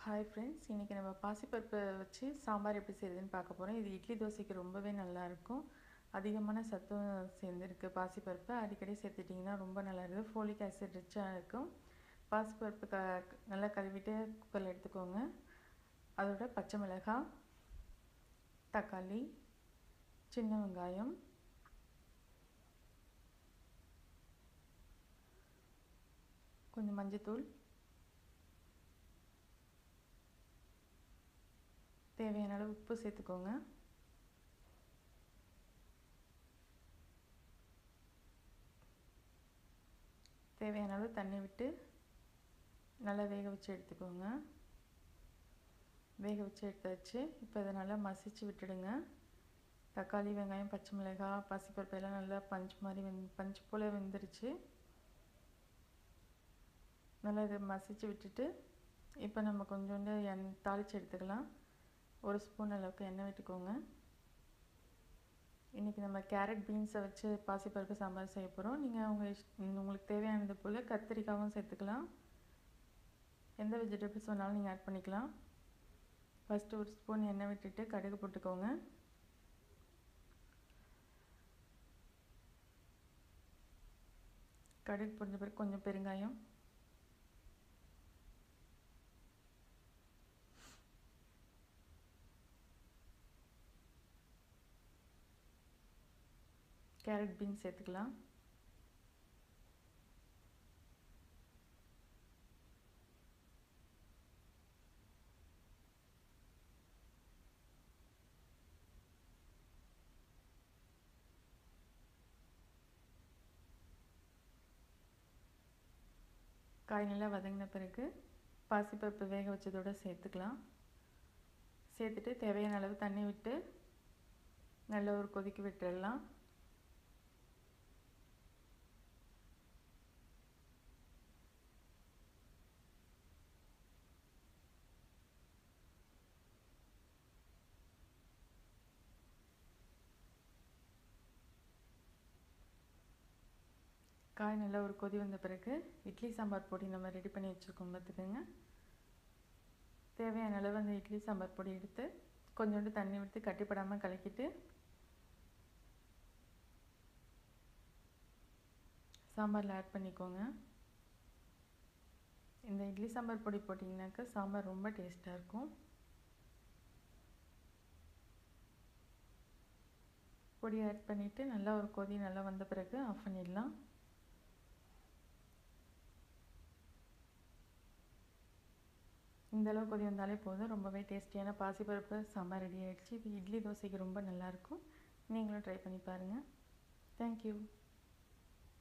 hi friends இன்றைக்கி நம்ம பாசிப்பருப்பை வச்சு சாம்பார் எப்படி செய்யுதுன்னு பார்க்க போகிறோம் இது இட்லி தோசைக்கு ரொம்பவே நல்லாயிருக்கும் அதிகமான சத்தும் சேர்ந்துருக்கு பாசிப்பருப்பு அடிக்கடி சேர்த்துட்டிங்கன்னா ரொம்ப நல்லா இருக்குது ஃபோலிக் ஆசிட் ரிச்சாக இருக்கும் பாசிப்பருப்பு க நல்லா கழுவிட்டு குக்கரில் எடுத்துக்கோங்க அதோட பச்சை மிளகாய் தக்காளி சின்ன வெங்காயம் கொஞ்சம் மஞ்சத்தூள் தேவையான அளவு உப்பு சேர்த்துக்கோங்க தேவையான அளவு தண்ணி விட்டு நல்லா வேக வச்சு எடுத்துக்கோங்க வேக வச்சு எடுத்தாச்சு இப்போ இதை நல்லா மசிச்சு விட்டுடுங்க தக்காளி வெங்காயம் பச்சை மிளகாய் பசிப்பருப்பு எல்லாம் நல்லா பஞ்சு மாதிரி வெந் பஞ்சு போல் வெந்துருச்சு நல்லா இதை மசிச்சு விட்டுட்டு இப்போ நம்ம கொஞ்சோண்டு எண் தாளித்து எடுத்துக்கலாம் ஒரு ஸ்பூன் அளவுக்கு எண்ணெய் விட்டுக்கோங்க இன்றைக்கி நம்ம கேரட் பீன்ஸை வச்சு பாசிப்பருப்பு சாம்பார் செய்ய போகிறோம் நீங்கள் உங்கள் இஷ் உங்களுக்கு தேவையானது போல் கத்திரிக்காவும் சேர்த்துக்கலாம் எந்த வெஜிடபிள்ஸ் வேணாலும் நீங்கள் ஆட் பண்ணிக்கலாம் ஃபஸ்ட்டு ஒரு ஸ்பூன் எண்ணெய் விட்டுட்டு கடுகு போட்டுக்கோங்க கடுகு பொரிஞ்ச பிறகு கொஞ்சம் பெருங்காயம் கேரட் பீன்ஸ் சேர்த்துக்கலாம் காய் நல்லா வதங்கின பிறகு பாசிப்பருப்பு வேக வச்சதோடு சேர்த்துக்கலாம் சேர்த்துட்டு தேவையான அளவு தண்ணி விட்டு நல்ல ஒரு கொதிக்க விட்டுடலாம் காய் நல்லா ஒரு கொதி வந்த பிறகு இட்லி சாம்பார் பொடி நம்ம ரெடி பண்ணி வச்சுருக்கோம் பார்த்துக்கோங்க தேவையான அளவு அந்த இட்லி சாம்பார் பொடி எடுத்து கொஞ்சோண்டு தண்ணி விட்டு கட்டிப்படாமல் கலக்கிட்டு சாம்பாரில் ஆட் பண்ணிக்கோங்க இந்த இட்லி சாம்பார் பொடி போட்டிங்கனாக்கா சாம்பார் ரொம்ப டேஸ்ட்டாக இருக்கும் பொடி ஆட் பண்ணிவிட்டு நல்லா ஒரு கொதி நல்லா வந்த பிறகு ஆஃப் பண்ணிடலாம் இந்த அளவு கொதி வந்தாலே போதும் ரொம்பவே டேஸ்டியான பாசிப்பருப்பு சாம்பார் ரெடி ஆகிடுச்சு இது இட்லி தோசைக்கு ரொம்ப நல்லாயிருக்கும் நீங்களும் ட்ரை பண்ணி பாருங்கள் தேங்க்யூ